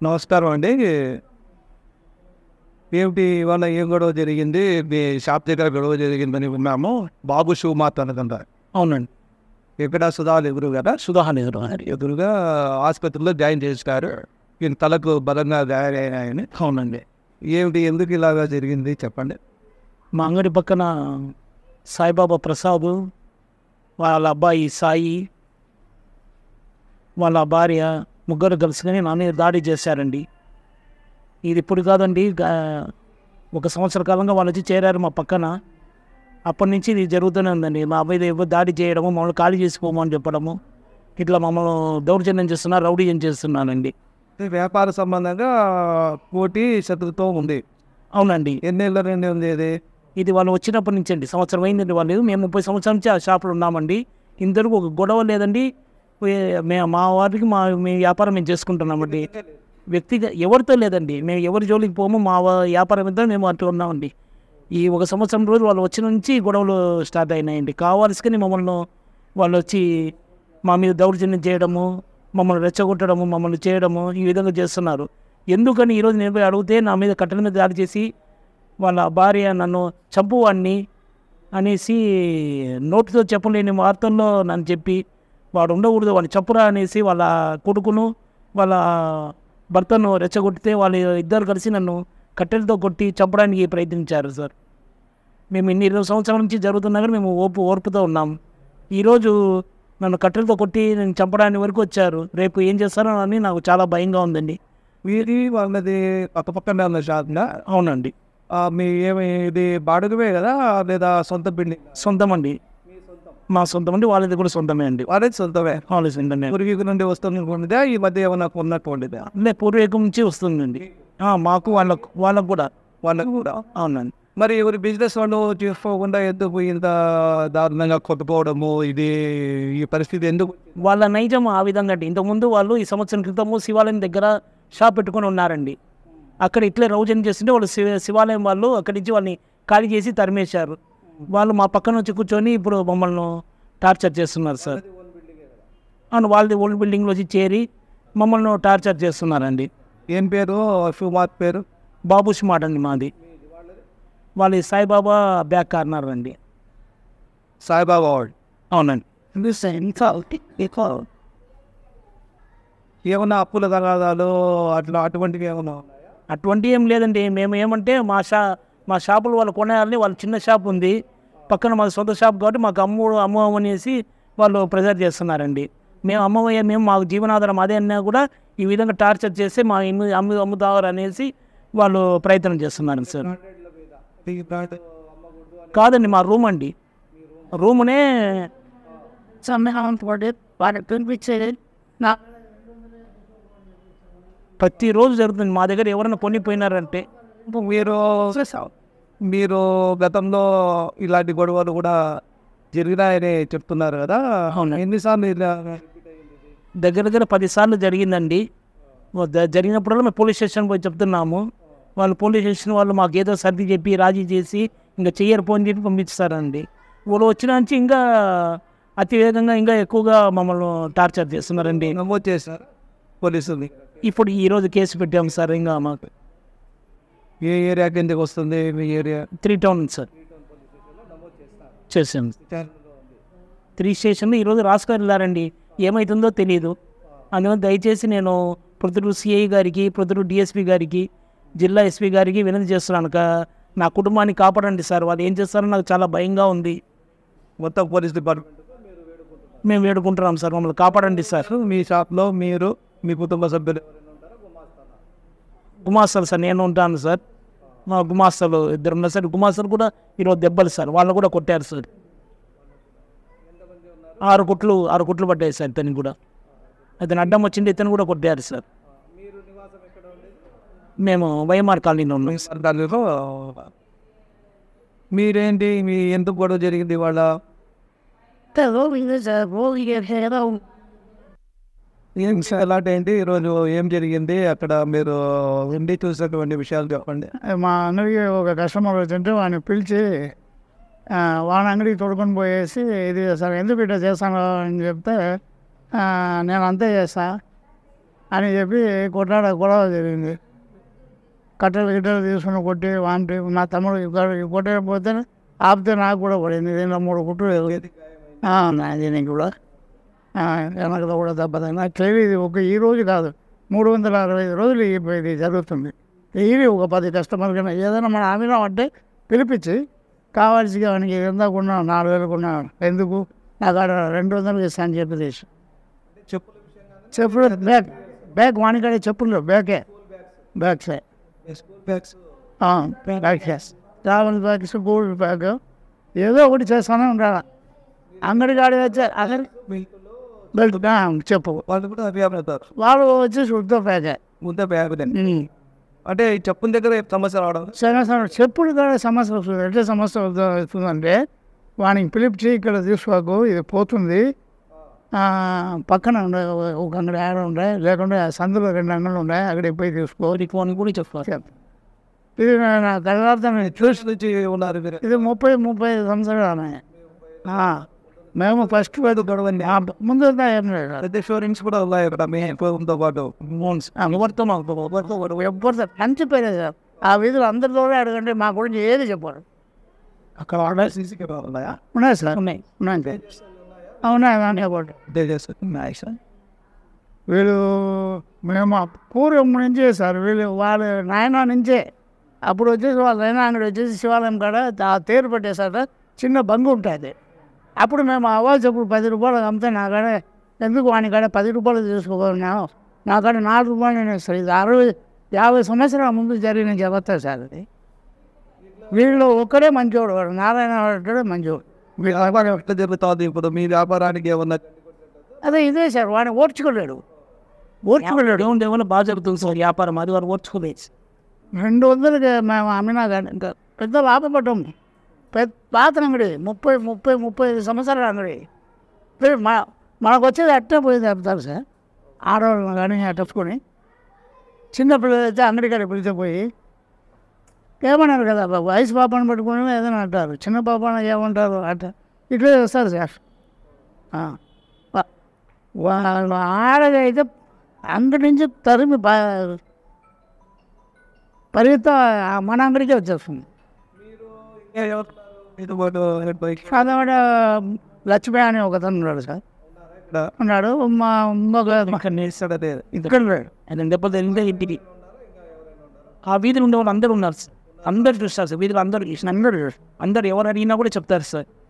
నమస్కారం అండి ఏమిటి ఇవాళ ఏం గొడవ జరిగింది మీ షాప్ దగ్గర గొడవ జరిగిందని విన్నాము బాబు షూ మార్ట్ అనదంట అవునండి ఎక్కడ సుధాలు ఎదురు కదా సుధాహన్ ఎదురు గారి. ఎదురుగా ఆసుపత్రిలో జాయిన్ చేశారు ఈయన తలకు బలంగా గాయాలయ్యాయని అవునండి ఏమిటి ఎందుకు ఇలాగా జరిగింది చెప్పండి మా అంగడి పక్కన సాయిబాబా ప్రసాద్ వాళ్ళ అబ్బాయి సాయి వాళ్ళ భార్య ముగ్గురు కలుసుకొని నా మీద దాడి చేశారండి ఇది ఇప్పుడు కాదండి గా- ఒక సంవత్సర కాలంగా వాళ్ళు వచ్చి చేరారు మా పక్కన అప్పటి నుంచి ఇది జరుగుతూనే ఉందండి మా మీద ఎవరు దాడి చేయడము మమ్మల్ని ఖాళీ చేసుకోమని చెప్పడము ఇట్లా మమ్మల్ని దౌర్జన్యం చేస్తున్నారు రౌడీయం చేస్తున్నానండి ఇది వ్యాపార సంబంధంగా పోటీ శత్రుతో ఉంది అవునండి ఎన్నేళ్ళ నుండి ఉంది ఇది ఇది వాళ్ళు వచ్చినప్పటి నుంచి అండి సంవత్సరం అయిందండి వాళ్ళు మేము ముప్పై సంవత్సరాల నుంచి ఆ షాప్లో ఉన్నామండి ఇంతవరకు ఒక గొడవ లేదండి ఏ- మే- మా వారికి మా మేము వ్యాపారం మేము చేసుకుంటున్నామండి వ్యక్తిగా ఎవరితో లేదండి మేము ఎవరి జోలికి పోము మా వా- వ్యాపారం మీద మేము అట్లా ఉన్నామండి ఈ ఒక సంవత్సరం రోజు వాళ్ళు వచ్చిన నుంచి గొడవలు స్టార్ట్ అయినాయండి కావాల్సుకొని మమ్మల్ని వాళ్ళు వచ్చి మా మీద దౌర్జన్యం చేయడము మమ్మల్ని రెచ్చగొట్టడము మమ్మల్ని చేయడము ఈ విధంగా చేస్తున్నారు ఎందుకని ఈరోజు నేను పోయి అడిగితే నా మీద కట్టెల మీద దాడి చేసి వాళ్ళ భార్య నన్ను చంపువాడిని అనేసి నోటితో చెప్పలేని వార్తల్లో నన్ను చెప్పి వాడు ఉండకూడదు వాడిని చంపురా అనేసి వాళ్ళ కొడుకును వాళ్ళ భర్తను రెచ్చగొట్టితే వాళ్ళు ఇద్దరు కలిసి నన్ను కట్టెలతో కొట్టి చంపడానికి ప్రయత్నించారు సార్ మేము ఇన్ని ఇరవై సంవత్సరాల నుంచి జరుగుతున్నా కానీ మేము ఓపు ఓర్పుతో ఉన్నాం ఈరోజు నన్ను కట్టెలతో కొట్టి నేను చంపడానికి వరకు వచ్చారు రేపు ఏం చేస్తారో అని నాకు చాలా భయంగా ఉందండి వీరి వాళ్ళది పక్క పక్కనే ఉన్న షాప్నా అవునండి ఆ, మీ ఏమి ఇది బాడుగవే కదా లేదా సొంత బిల్డింగ్ సొంతం అండి మా సొంతం అండి వాళ్ళది కూడా సొంతమే అండి వాళ్ళది సొంతమే వాళ్ళ సొంతమే పూర్వీకుల నుండి వస్తుందా ఈ మధ్య ఏమైనా కొన్నటువంటిదా లే పూర్వీకం నుంచి వస్తుందండి ఆ, మాకు వాళ్ళకు వాళ్ళకు కూడా వాళ్ళకు కూడా అవునండి మరి ఎవరి బిజినెస్ వాళ్ళు చేసుకోకుండా ఎందుకు ఇంత దారుణంగా కొట్టుకోవడము ఇది ఈ పరిస్థితి ఎందుకు వాళ్ళ నైజం ఆ విధంగా అండి ఇంతకుముందు వాళ్ళు ఈ సంవత్సరం క్రితము శివాలయం దగ్గర షాప్ పెట్టుకొని ఉన్నారండి అక్కడ ఇట్లే రౌజన్ చేస్తుంటే వాళ్ళు శివ శివాలయం వాళ్ళు అక్కడి నుంచి వాళ్ళని ఖాళీ చేసి తరిమేశారు వాళ్ళు మా పక్కన వచ్చి కూర్చొని ఇప్పుడు మమ్మల్ని టార్చర్ చేస్తున్నారు సార్ అవును వాళ్ళది ఓల్డ్ బిల్డింగ్లో వచ్చి చేరి మమ్మల్ని టార్చర్ చేస్తున్నారండి ఏం పేరు షుమాత్ పేరు బాబు స్మార్ట్ అండి మాది వాళ్ళ సాయిబాబా బ్యాక్ కార్నర్ అండి సాయిబాబా వాడు అవునండి ఏమన్నా అప్పుల తగాదాలు అట్లా అటువంటివి ఏమన్నా ఉన్నాయా అటువంటి ఏం లేదండి మేము ఏమంటే మా షా మా షాపులు వాళ్ళు కొనేయాలని వాళ్ళ చిన్న షాప్ ఉంది పక్కన మా సొంత షాప్ కాబట్టి మాకు అమ్ము అమ్ము అనేసి వాళ్ళు ప్రెజర్ చేస్తున్నారండి మేము అమ్మవయ్య మేము మాకు జీవనాధారం అదే అన్నా కూడా ఈ విధంగా టార్చర్ చేస్తే మా ఇమ్ము అమ్ము అమ్ముతారు అనేసి వాళ్ళు ప్రయత్నం చేస్తున్నారు సార్ ఈ బ్రాండ్ కాదండి మా రూమ్ అండి రూమునే somehow imported, but it could be treated not ప్రతిరోజు జరుగుతుంది మా దగ్గర ఎవరైనా కొనిపోయినారంటే మీరు మీరు గతంలో ఇలాంటి గొడవలు కూడా జరిగినాయని చెప్తున్నారు కదా అవును. ఎన్నిసార్లు ఇలా దగ్గర దగ్గర పదిసార్లు జరిగిందండి ఓ ద- జరిగినప్పుడల్లా మేము పోలీస్ స్టేషన్ పోయి చెప్తున్నాము వాళ్ళు పోలీస్ స్టేషన్ వాళ్ళు మాకు ఏదో సర్ది చెప్పి రాజీ చేసి ఇంకా చెయ్యరు పోని చెప్పి పంపిస్తారండి వాళ్ళు వచ్చిన నుంచి ఇంకా అతివేగంగా ఇంకా ఎక్కువగా మమ్మల్ని టార్చర్ చేస్తున్నారండి నమోదు చేశారు పోలీసులు ఇప్పుడు ఈరోజు కేసు పెట్టాము సార్ ఇంకా మాకు ఏ ఏరియా కిందకి వస్తుంది మీ ఏరియా త్రీ టౌన్ సార్ చేసాం త్రీ స్టేషన్లు ఈరోజు రాసుకొని వెళ్ళారండి ఏమవుతుందో తెలియదు అందువల్ల దయచేసి నేను ప్రొద్దుటూరు సిఐ గారికి ప్రొద్దుటూరు డిఎస్పి గారికి జిల్లా ఎస్పీ గారికి వినతి చేస్తున్నాను కా- నా కుటుంబాన్ని కాపాడండి సార్ వాళ్ళు ఏం చేస్తారో నాకు చాలా భయంగా ఉంది మొత్తం పోలీస్ డిపార్ట్మెంట్ మేము వేడుకుంటున్నాం సార్ మమ్మల్ని కాపాడండి సార్ మీ షాప్లో మీరు మీ కుటుంబ సభ్యులు గుమాస్తాలు సార్ నేను ఉంటాను సార్ మా గుమాస్తాలు ఇద్దరు ఉన్నారు సార్ గుమాస్తాలు కూడా ఈరోజు దెబ్బలు సార్ వాళ్ళు కూడా కొట్టారు సార్ ఆరు కుట్లు ఆరు కుట్లు పడ్డాయి సార్ ఇతనికి కూడా అతను అడ్డం వచ్చింది ఇతను కూడా కొట్టారు సార్ మేము వైఎంఆర్ కాలనీలో ఉన్నాం సార్ దానిలో మీరేంటి మీ ఎందుకు గొడవ జరిగింది వాళ్ళ the rolling is a rolling it head on ఏం అలాంటి ఏంటి ఈరోజు ఏం జరిగింది అక్కడ మీరు ఉండి చూసినటువంటి విషయాలు చెప్పండి మా అంగడికి ఒక కస్టమర్ వచ్చింటే వాడిని పిలిచి ఆ, వాడి అంగడికి తోడుకొని పోయేసి ఇది సార్ ఎందుకు ఇట్లా చేస్తాను అని చెప్తే "ఆ, నేను అంతే చేస్తా అని చెప్పి కొట్లాడ గొడవ జరిగింది కట్టెలు గిట్టెలు తీసుకుని కొట్టి వాంటి నా తమ్ముడు ఇక్కడ కొట్టకపోతే ఆపితే నాకు కూడా పడింది దీనిలో మూడు కుట్లు నాది నేను కూడా ఆ, వెనకలో కూడా దెబ్బతింది నాకు తెలియదు ఇది ఒక ఈ రోజు కాదు మూడు వందల అరవై ఐదు రోజులు ఈ- ఇది జరుగుతుంది ఇది ఒక పది కస్టమర్ కన్నా ఏదైనా మన ఆమెలో అంటే పిలిపించి కావాల్సిగా వానికి ఎంత కొన్నా నాలుగు వేలు కొన్నా ఎందుకు నాకు ఆడ రెండు వందలు ఇస్తాను అని చెప్పి తీసి చెప్పుల విషయంగా చెప్పులు బ్యాగ్ బ్యాగ్ వానికాడే చెప్పులు బ్యాగే బ్యాగ్సే school bags bags travel bags gold bag ఏదో ఒకటి చేస్తానే ఉండాలి అంగడి కాడి వచ్చే అసలు బెల్ట్ ఆ, చెప్పు వాళ్ళు కూడా అవి అమ్ముతారు వాళ్ళు వచ్చి శుద్ధ బ్యాగే ముందే బ్యాగ్ అంటే ఈ చెప్పుల దగ్గర సమస్య రావడం సంవత్సరం చెప్పుడు కూడా సమస్య వస్తుంది ఎట్లా సమస్య వద్ద- వస్తుందంటే వానికి పిలిపించి ఇక్కడ తీసుకోకు ఇది పోతుంది ఆ, పక్కన ఉండే ఒక అంగడి ఆడ ఉండే లేకుంటే ఆ సందులో రెండు అంగళ్ళు ఉన్నాయి అక్కడికి పోయి తీసుకో నీకు అని కూడా చెప్తారు ఇది నా- నా తర్వాత నేను చూసి చూసి నుంచి ఉన్నారు మీరు ఇది ముప్పై ముప్పై ఐదు సంవత్సరాలు ఉన్నాయి. ఆ మేము ఫస్ట్ గొడవండి ఆ, ముందు ఉందా ఏం లేదు పెద్ద షోరూమ్స్ కూడా ఉన్నాయి ఇక్కడ మీ ఫోన్తో పాటు ఆ, ఎవరితో మాకు ఎవరితో కూడా ఎవరితో మంచి పేరే సార్ ఆ వీధిలో అందరితో అడగండి మా గురించి ఏది చెప్పారు అక్కడ ఆర్డర్ సీసీ కెమెరా ఉన్నాయా ఉన్నాయి సార్ ఉన్నాయి ఉన్నాయి సార్ అవునాయి దాంట్లో కూడా ఉన్నాయి సార్ వీళ్ళు మేము ఆ పూర్వం నుంచే సార్ వీళ్ళు వాళ్ళ నాయన నుంచే అప్పుడు వచ్చేసి వాళ్ళ నాయన అంగడి వచ్చేసి శివాలయం కాడ ఆ తేరు పెట్టేసాక చిన్న బంగు ఉంటుంది అప్పుడు మేము అవ్వాలి అప్పుడు పది రూపాయలు అమ్మితే నా కాడ ఎందుకు వాని కాడ పది రూపాయలు తీసుకోగలను నా కాడ నాలుగు రూపాయలు నేను ఇస్తాను ఇది అరవై యాభై సంవత్సరాల ముందు జరిగిన జగత్తా సార్ అది వీళ్ళు ఒక్కడే మంచివాడు వాడు నారాయణ వాడు మంచివాడు మీ వ్యాపారం ఎట్లా జరుగుతుంది ఇప్పుడు మీ వ్యాపారానికి ఏమన్నా అదే ఇదే సార్ వాడిని ఓర్చుకోలేడు ఓర్చుకోలేడు దేవుని దేవుని బాగా జరుగుతుంది సార్ వ్యాపారం అది వారు ఓర్చుకోలేదు రెండు వందలకి మేము అమ్మినా కానీ ఇంకా పెద్ద లాభపడ్డాం పెద్ద పాత అంగడి ముప్పై ముప్పై ముప్పై ఐదు సంవత్సరాల అంగడి ఇప్పుడు మా మనకు వచ్చేది అట్టే పోయి చెప్తారు సార్ ఆడవాళ్ళని కానీ అట్టుకొని చిన్న పిల్లలు అయితే అంగడి కాడ పిలిచే పోయి ఏమన్నారు కదా బాబు వయసు పాపను పట్టుకొని ఏదైనా అంటారు చిన్న పాపను ఏమంటారు అట్ట ఇట్లా చేస్తారు సార్ ఆ. వా- వాళ్ళు ఆడదైతే అంగడి నుంచి తరిమి బా పరిగెత్త మన అంగడికే వచ్చేస్తుంది ఇంకా ఎవరు ఇది పాటు హెడ్ బైక్ సాధారణ లక్ష్మి అని ఒక అతను ఉన్నాడు సార్ ఇక్కడ ఉన్నాడు మా ఇంకొక ఇక్కడ నేర్స్తాడు అదే ఇక్కడ లేడు ఆయన దెబ్బలు తగిలితే ఇంటికి ఆ వీధిలో ఉండే వాళ్ళు అందరూ ఉన్నారు సార్ అందరు చూస్తారు సార్ వీధిలో అందరూ చూసిన అందరూ అందరు ఎవరు అడిగినా కూడా చెప్తారు సార్